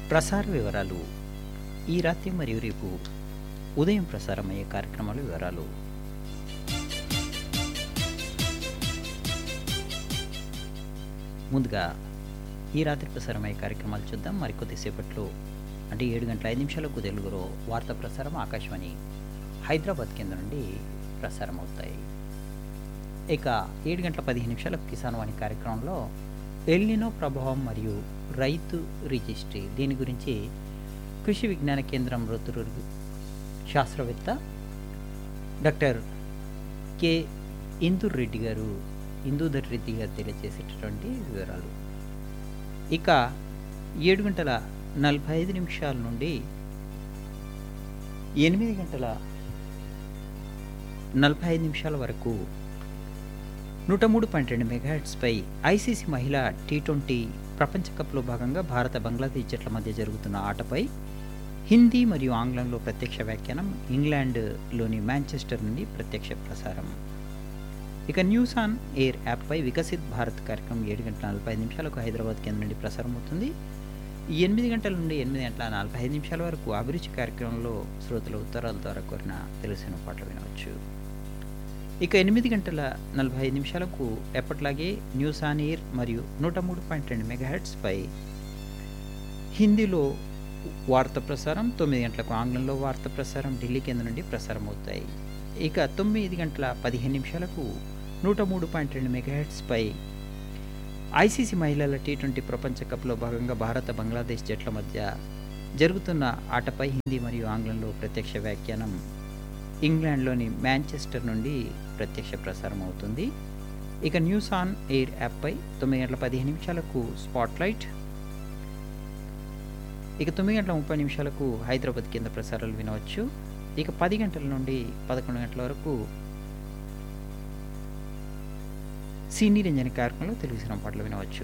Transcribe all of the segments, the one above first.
ప్రసార వివరాలు ఈ రాత్రి మరియు రేపు ఉదయం ప్రసారమయ్యే కార్యక్రమాల వివరాలు ముందుగా ఈ రాత్రి ప్రసారమయ్యే కార్యక్రమాలు చూద్దాం మరికొద్దిసేపట్లో అంటే ఏడు గంటల ఐదు నిమిషాలకు తెలుగులో వార్తా ప్రసారం ఆకాశవాణి హైదరాబాద్ కేంద్రం నుండి ప్రసారం అవుతాయి ఇక ఏడు గంటల పదిహేను నిమిషాలకు కిసాన్ వాణి కార్యక్రమంలో ఎల్నినో ప్రభావం మరియు రైతు రిజిస్ట్రీ దీని గురించి కృషి విజ్ఞాన కేంద్రం రుతురు శాస్త్రవేత్త డాక్టర్ కె ఇందూర్ రెడ్డి గారు ఇందూధర్ రెడ్డి గారు తెలియజేసేటటువంటి వివరాలు ఇక ఏడు గంటల నలభై ఐదు నిమిషాల నుండి ఎనిమిది గంటల నలభై ఐదు నిమిషాల వరకు నూట మూడు పాయింట్ రెండు మెగాహెట్స్పై ఐసీసీ మహిళా టీ ట్వంటీ ప్రపంచ కప్లో భాగంగా భారత బంగ్లాదేశ్ జట్ల మధ్య జరుగుతున్న ఆటపై హిందీ మరియు ఆంగ్లంలో ప్రత్యక్ష వ్యాఖ్యానం ఇంగ్లాండ్లోని మాంచెస్టర్ నుండి ప్రత్యక్ష ప్రసారం ఇక న్యూస్ ఆన్ ఎయిర్ యాప్పై వికసిత్ భారత్ కార్యక్రమం ఏడు గంటల నలభై ఐదు నిమిషాలకు హైదరాబాద్ కేంద్రం నుండి ప్రసారం అవుతుంది ఎనిమిది గంటల నుండి ఎనిమిది గంటల నలభై ఐదు నిమిషాల వరకు అభిరుచి కార్యక్రమంలో శ్రోతల ఉత్తరాల ద్వారా కోరిన తెలిసిన పాటలు వినవచ్చు ఇక ఎనిమిది గంటల నలభై ఐదు నిమిషాలకు ఎప్పట్లాగే న్యూస్ ఆన్ ఎయిర్ మరియు నూట మూడు పాయింట్ రెండు మెగాహెట్స్పై హిందీలో వార్త ప్రసారం తొమ్మిది గంటలకు ఆంగ్లంలో వార్త ప్రసారం ఢిల్లీ కేంద్రం నుండి ప్రసారం అవుతాయి ఇక తొమ్మిది గంటల పదిహేను నిమిషాలకు నూట మూడు పాయింట్ రెండు మెగాహెట్స్పై ఐసీసీ మహిళల టీ ట్వంటీ ప్రపంచ కప్లో భాగంగా భారత బంగ్లాదేశ్ జట్ల మధ్య జరుగుతున్న ఆటపై హిందీ మరియు ఆంగ్లంలో ప్రత్యక్ష వ్యాఖ్యానం ఇంగ్లాండ్లోని మాంచెస్టర్ నుండి ప్రత్యక్ష ప్రసారం అవుతుంది ఇక న్యూస్ ఆన్ ఎయిర్ యాప్పై తొమ్మిది గంటల పదిహేను నిమిషాలకు స్పాట్లైట్ ఇక తొమ్మిది గంటల ముప్పై నిమిషాలకు హైదరాబాద్ కింద ప్రసారాలు వినవచ్చు ఇక పది గంటల నుండి పదకొండు గంటల వరకు సినీ రంజని కార్యక్రమంలో తెలుగు సినిమా పాటలు వినవచ్చు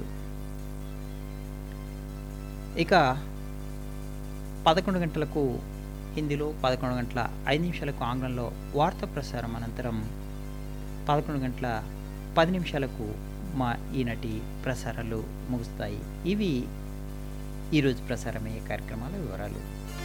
ఇక పదకొండు గంటలకు హిందీలో పదకొండు గంటల ఐదు నిమిషాలకు ఆంగ్లంలో వార్తా ప్రసారం అనంతరం పదకొండు గంటల పది నిమిషాలకు మా ఈనాటి ప్రసారాలు ముగుస్తాయి ఇవి ఈరోజు ప్రసారమయ్యే కార్యక్రమాల వివరాలు